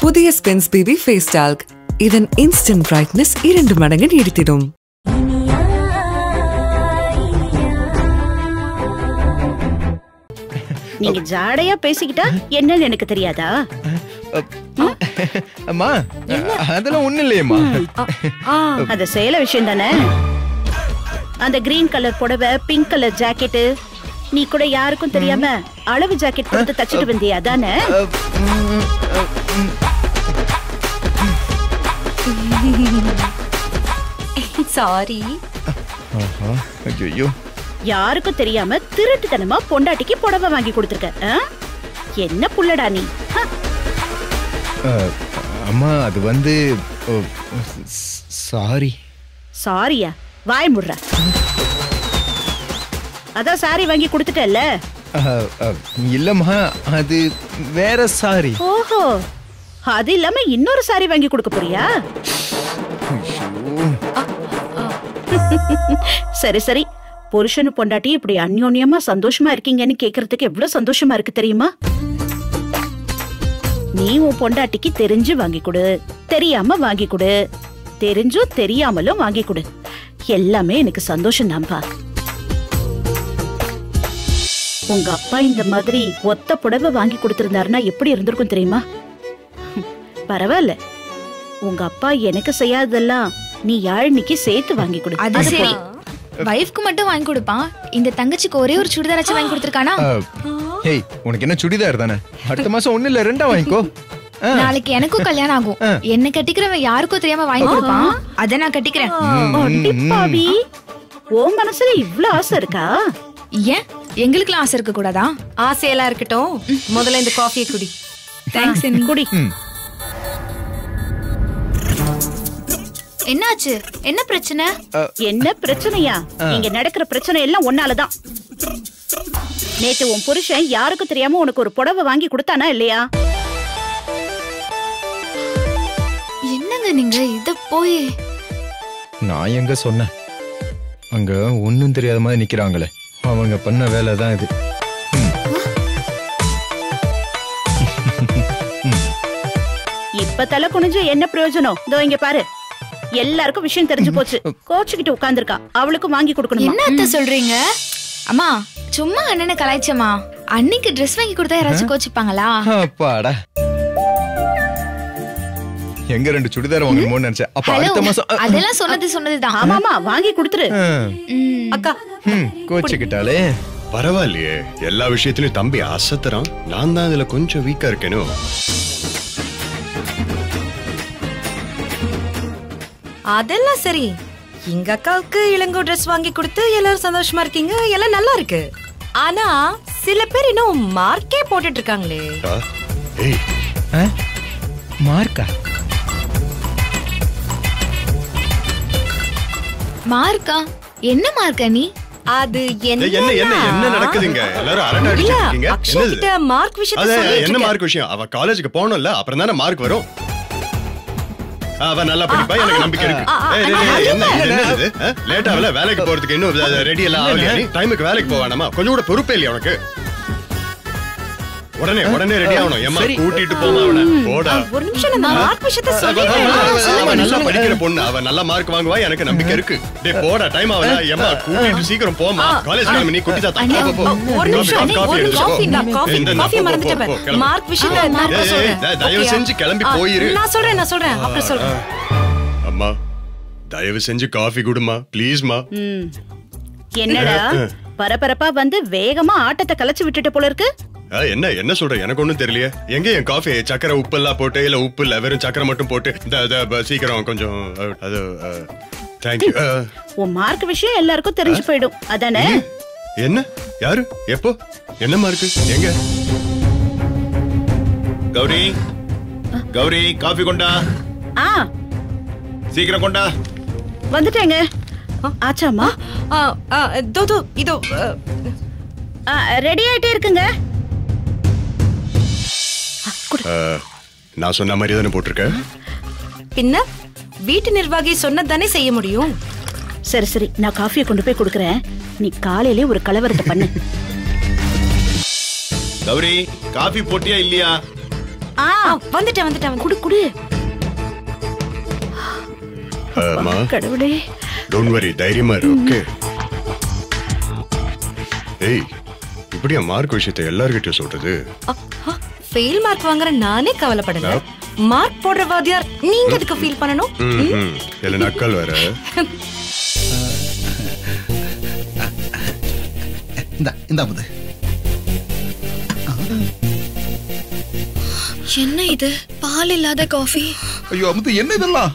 புதிய Spinz baby face talc இதன் instant brightness இரண்டு மடங்கு நீடித்திடும் நீங்க ஜாடையா பேசிக்கிட்டா என்னன்னு எனக்கு தெரியாதா அம்மா அதெல்லாம் ஒண்ணு இல்லையம்மா அந்த சேல விஷயம் தானே அந்த கிரீன் கலர் புடவை பிங்க் கலர் ஜாக்கெட் நீ கூட யாருக்கும் தெரியாம அளவு ஜாக்கெட் கொடுத்து தச்சிட்டு வந்தியா அதானே சாரி ஆஹா, ஐயோ யாருக்கும் தெரியாம திருட்டுத்தனமா பொண்டாட்டிக்கு புடவை வாங்கி கொடுத்துருக்க ஆ? என்ன புள்ளடா நீ ஹ, அம்மா அது வந்து சாரி சாரியா வாய் முடுற அதான் சாரி வாங்கி கொடுத்துட்டல்ல இல்லம்மா அது வேற சாரி ஓஹோ அது இல்லாம இன்னொரு சாரி வாங்கி கொடுக்க போறியா சரி சரி புருஷனு பொண்டாட்டி இப்படி அந்யோன்யமா சந்தோஷமா இருக்கீங்கன்னு கேக்குறதுக்கு எவ்வளவு சந்தோஷமா இருக்கு தெரியுமா நீ உன் பொண்டாட்டிக்கு தெரிஞ்சு வாங்கி கொடு தெரியாம வாங்கி கொடு தெரிஞ்சும் தெரியாமலும் வாங்கி கொடு எல்லாமே எனக்கு சந்தோஷம் தான்பா உங்க அப்பா இந்த மாதிரி ஒத்த புடவை வாங்கி கொடுத்திருந்தாருன்னா எப்படி இருந்திருக்கும் தெரியுமா பரவாயில்ல உங்க அப்பா எனக்கு செய்யாததெல்லாம் நீ யாழினிக்கு சேர்த்து வாங்கி கொடு அது சரி வைஃப்க்கு மட்டும் வாங்கி கொடுப்பான் இந்த தங்கச்சிக்கு ஒரே ஒரு சுடிதாராச்சும் வாங்கி கொடுத்துருக்கானா ஹேய் உனக்கு என்ன சுடிதார் தானே அடுத்த மாசம் ஒண்ணு இல்ல ரெண்டா வாங்கிக்கோ ஆ. நாளைக்கு எனக்கும் கல்யாணம் ஆகும் என்ன கட்டிக்கிறவன் யாருக்கும் தெரியாம வாங்கி கொடுப்பான் அத நான் கட்டிக்கிறேன் அடி பாவி உன் மனசுல இவ்ளோ ஆசை இருக்கா ஏன் எங்களுக்குலாம் ஆசை இருக்க கூடாதா ஆசையெல்லாம் இருக்கட்டும் முதல்ல இந்த காஃபியை குடி தேங்க்ஸ் குடி என்னாச்சு என்ன பிரச்சனை என்ன பிரச்சனையா இங்க நடக்கிற பிரச்சனை எல்லாம் ஒன்னாலதான் நேத்து உன் புருஷன் யாருக்கும் தெரியாம உனக்கு ஒரு புடவை வாங்கி கொடுத்தானா இல்லையா என்னங்க நீங்க இத போய் நான் எங்க சொன்னேன் அங்க ஒண்ணும் தெரியாத மாதிரி நிக்கிறாங்களே அவங்க பண்ண வேலை தான் இது இப்ப தலை குனிஞ்சு என்ன பிரயோஜனம் இதோ இங்க பாரு எல்லாருக்கும் விஷயம் தெரிஞ்சு போச்சு கோச்சுக்கிட்டு உட்கார்ந்திருக்கா அவளுக்கும் வாங்கி கொடுக்கணுமா என்ன அத்தை சொல்றீங்க அம்மா சும்மா அண்ணனை கலாய்ச்சமா அன்னைக்கு ட்ரெஸ் வாங்கி கொடுத்தா யாராச்சும் கோச்சிப்பாங்களா அப்பாடா எங்க ரெண்டு சுடிதார் வாங்கணுமோன்னு நினைச்சேன் அப்ப ஹலோ அடுத்த மாசம் அ, அதெல்லாம் சொன்னது சொன்னதுதான் ஆமாமா வாங்கி கொடுத்துரு ஆ, ம். அக்கா ம், கோச்சுக்கிட்டாலே பரவாயில்லையே எல்லா விஷயத்திலயும் தம்பி அசத்துறான் நான் தான் இதுல கொஞ்சம் வீக்கா இருக்கேனோ அதெல்லாம் சரி எங்க அக்காவுக்கு இளங்கோ ட்ரெஸ் வாங்கி கொடுத்து எல்லாரும் சந்தோஷமா இருக்கீங்க எல்லாம் நல்லா இருக்கு ஆனா சில பேர் இன்னும் மார்க்கே போட்டுட்டு இருக்காங்களே ஆ? ஏய் ஆ? மார்க்கா மார்க்கா என்ன மார்க்கா நீ அது என்ன ஏய், என்ன என்ன என்ன நடக்குதுங்க எல்லாரும் அரட்டை இல்ல அடிச்சிட்டு இருக்கீங்க அக்ஷய் என்னது கிட்ட மார்க் விஷயத்த அது சொல்லிட்டு என்ன இருக்கேன். மார்க் விஷயம் அவ காலேஜுக்கு போகணும்ல அப்புறம் தானே மார்க் வரும் அவ நல்லா படிப்பா எனக்கு நம்பிக்கை இருக்கு ஆ, ஆ, ஏய், ஆ, ஏய், ஏய், என்ன இல்ல. என்ன இது லேட் ஆகல வேலைக்கு போறதுக்கு இன்னும் ரெடி எல்லாம் ஆகலையா நீ டைமுக்கு வேலைக்கு போக வேணாமா கொஞ்சம் கூட பொறுப்பே இல்லையா உனக்கு உடனே உடனே ரெடி ஆகணும் ஏம்மா சரி. கூட்டிட்டு போமா அவன போடா ஒரு நிமிஷம் நான் மார்க் விஷயத்த அவ- சொல்லிடுறேன் அவ- அவ- சொல்லுங்க, அவ நல்லா சொல்லுங்க. படிக்கிற பொண்ணு அவ நல்ல மார்க் வாங்குவா எனக்கு நம்பிக்கை இருக்கு டேய் போடா டைம் ஆகல ஏம்மா கூட்டிட்டு சீக்கிரம் போமா காலேஜ் கிளம்பி நீ குட்டி தாத்தா அண்ணா, போ, போ, போ. ஒரு நிமிஷம் காஃபி, காஃபி ஒரு எடுத்துட்டு நிமிஷம் போ. நான் காஃபி இந்த, இந்த, காஃபியை போ, போ, மறந்துட்டேன் போ, கிளம்பு. மார்க் விஷயத்த நான் ஏய், அப்புறம் ஏய், சொல்றேன் ஏய், தயவு ஓகேயா? செஞ்சு கிளம்பி ஆ, போயிரு. நான் சொல்றேன் நான் சொல்றேன் அப்புறம் சொல்றேன் அம்மா தயவு செஞ்சு காஃபி குடுமா ப்ளீஸ்மா ம். என்னடா பரபரப்பா வந்து வேகமா ஆட்டத்தை கலைச்சு விட்டுட்டு போல இருக்கு என்ன என்ன சொல்ற எனக்கு ஒண்ணும் தெரியலையே எங்க என் காஃபி சக்கரை உப்பு எல்லாம் போட்டு இல்ல உப்பு இல்ல வெறும் சக்கரை மட்டும் போட்டு இந்த இந்த, ப- சீக்கிரம் கொஞ்சம் அஹ், அது தேங்க்யூ உன் மார்க் விஷயம் எல்லாருக்கும் தெரிஞ்சு போயிடும் அதானே என்ன யாரு எப்போ என்னம்மா இருக்கு எங்க கௌரி கௌரி காஃபி கொண்டா ஆ சீக்கிரம் கொண்டா வந்துட்டேங்க ஆச்சாமா ஆ, ஆ, தோ தோ இதோ ஆ, ரெடி ஆயிட்டே இருக்குங்க அஹ், நான் சொன்ன மாதிரி தானே போட்டிருக்க பின்ன வீட்டு நிர்வாகி சொன்னதானே செய்ய முடியும் சரி சரி நான் காஃபியை கொண்டு போய் கொடுக்கறேன் நீ காலையிலே ஒரு கலவரத்தை பண்ணு கௌரி காஃபி போட்டியா இல்லையா ஆ வந்துட்டேன் வந்துட்டேன் வந்து குடு குடு அம்மா கடவுளே டோன்ட் வரி தைரியமா இரு ஓகே ஏய் இப்படியா மார்க் விஷயத்தை எல்லார்கிட்டயும் சொல்றது ஃபெயில் மார்க் வாங்குற நானே கவலைப்படல மார்க் போடுற வாத்தியார் நீங்க எதுக்கு ஃபீல் பண்ணணும் ம், ம். இதுல நக்கல் வேற இந்த இந்த முது என்ன இது பால் இல்லாத காஃபி ஐயோ அமுது என்ன இதெல்லாம்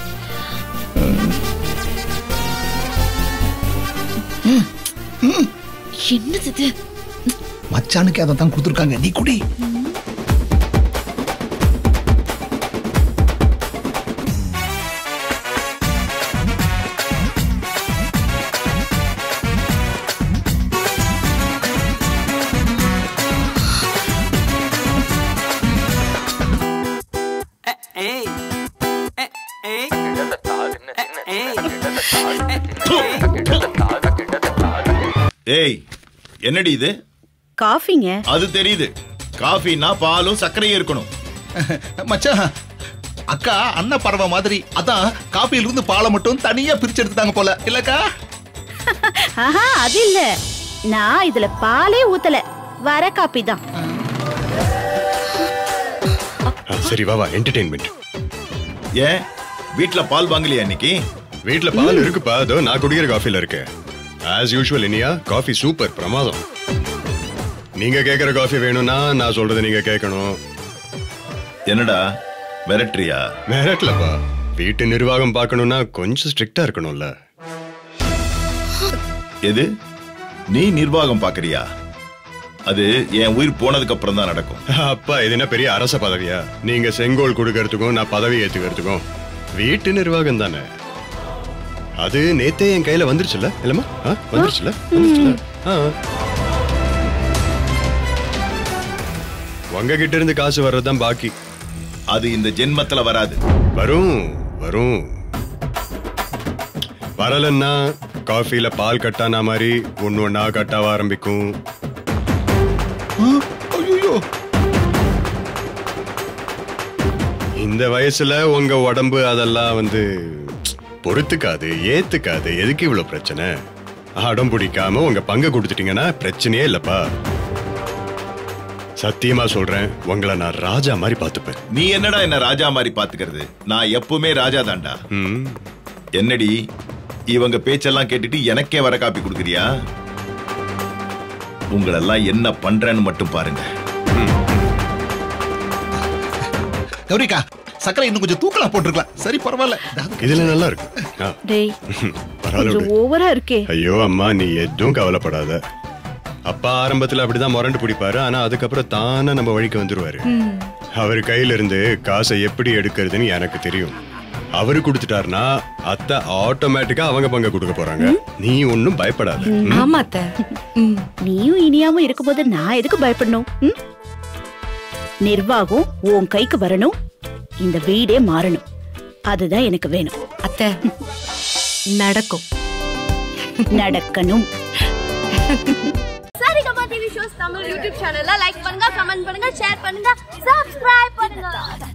என்னது இது மச்சானுக்கு அதை தான் கொடுத்துருக்காங்க நீ குடி ஏய் என்னடி இது காஃபிங்க அது தெரியுது காஃபினா பாலும் சர்க்கரையும் இருக்கணும் மச்சான் அக்கா அண்ணன் பறவை மாதிரி அதான் காப்பியில இருந்து பாலை மட்டும் தனியா பிரிச்சு எடுத்துட்டாங்க போல இல்லக்கா ஆஹா அது இல்ல நான் இதுல பாலே ஊத்தல வர காப்பி தான் ஆ, சரி வா வா என்டர்டெயின்மெண்ட் ஏன் வீட்ல பால் வாங்கலையா இன்னைக்கு வீட்ல பால் இருக்குப்பா அதோ நான் குடிக்கிற காஃபில இருக்கு as usual Iniya coffee super பிரமாதம் நீங்க கேக்குற காஃபி வேணும்னா நான் சொல்றதை நீங்க கேட்கணும் என்னடா மிரட்டுறியா மிரட்டலப்பா வீட்டு நிர்வாகம் பார்க்கணும்னா கொஞ்சம் ஸ்ட்ரிக்டா இருக்கணும்ல எது நீ நிர்வாகம் பாக்குறியா அது என் உயிர் போனதுக்கு அப்புறம் தான் நடக்கும் அப்பா இது என்ன பெரிய அரச பதவியா நீங்க செங்கோல் கொடுக்கறதுக்கும் நான் பதவி ஏத்துக்கிறதுக்கும் வீட்டு நிர்வாகம் தானே அது நேத்தே என் கையில வந்துருச்சுல இல்லம்மா ஆ, வந்துருச்சுல வந்துருச்சுல ஆ. உங்ககிட்ட இருந்து காசு வர்றதுதான் பாக்கி அது இந்த ஜென்மத்துல வராது வரும் வரும் வரலன்னா காஃபில பால் கட்டான மாதிரி ஒன்னு ஒன்னா கட்டாவ ஆரம்பிக்கும் ஐயோ இந்த வயசுல உங்க உடம்பு அதெல்லாம் வந்து பொறுத்துக்காது ஏத்துக்காது எதுக்கு இவ்வளவு பிரச்சனை அடம் பிடிக்காம உங்க பங்கு கொடுத்துட்டீங்கன்னா பிரச்சனையே இல்லப்பா சத்தியமா சொல்றேன் உங்களை நான் ராஜா மாதிரி பாத்துப்பேன் நீ என்னடா என்ன ராஜா மாதிரி பாத்துக்கிறது நான் எப்பவுமே ராஜா தான்டா ம் என்னடி இவங்க பேச்செல்லாம் கேட்டுட்டு எனக்கே வர காப்பி கொடுக்குறியா உங்களெல்லாம் என்ன பண்றேன்னு மட்டும் பாருங்க கௌரிக்கா சக்கரை இன்னும் கொஞ்சம் தூக்கலா போட்டிருக்கலாம் சரி பரவாயில்ல அது இதுல நல்லா இருக்கு ஆ, டேய் பரவாயில்ல கொஞ்சம் விடு. ஓவரா இருக்கே ஐயோ அம்மா நீ எதுவும் கவலைப்படாத அப்பா ஆரம்பத்துல அப்படிதான் முரண்டு பிடிப்பாரு ஆனா அதுக்கப்புறம் தானே நம்ம வழிக்கு வந்துருவாரு அவர் கையில இருந்து காசை எப்படி எடுக்கிறதுன்னு எனக்கு தெரியும் அவரு கொடுத்துட்டாருன்னா அத்தை ஆட்டோமேட்டிக்கா அவங்க பங்க கொடுக்க போறாங்க நீ ஒன்னும் பயப்படாத ம்? ஆமா அத்தை ம். நீயும் இனியாவும் இருக்கும்போது நான் எதுக்கு பயப்படணும் ம்? நிர்வாகம் உன் கைக்கு வரணும் இந்த வீடே மாறணும் அதுதான் எனக்கு வேணும் அத்தை நடக்கும் நடக்கணும் Saregama TV shows Tamil YouTube சேனல்ல லைக் பண்ணுங்க கமெண்ட் பண்ணுங்க ஷேர் பண்ணுங்க சப்ஸ்கிரைப் பண்ணுங்க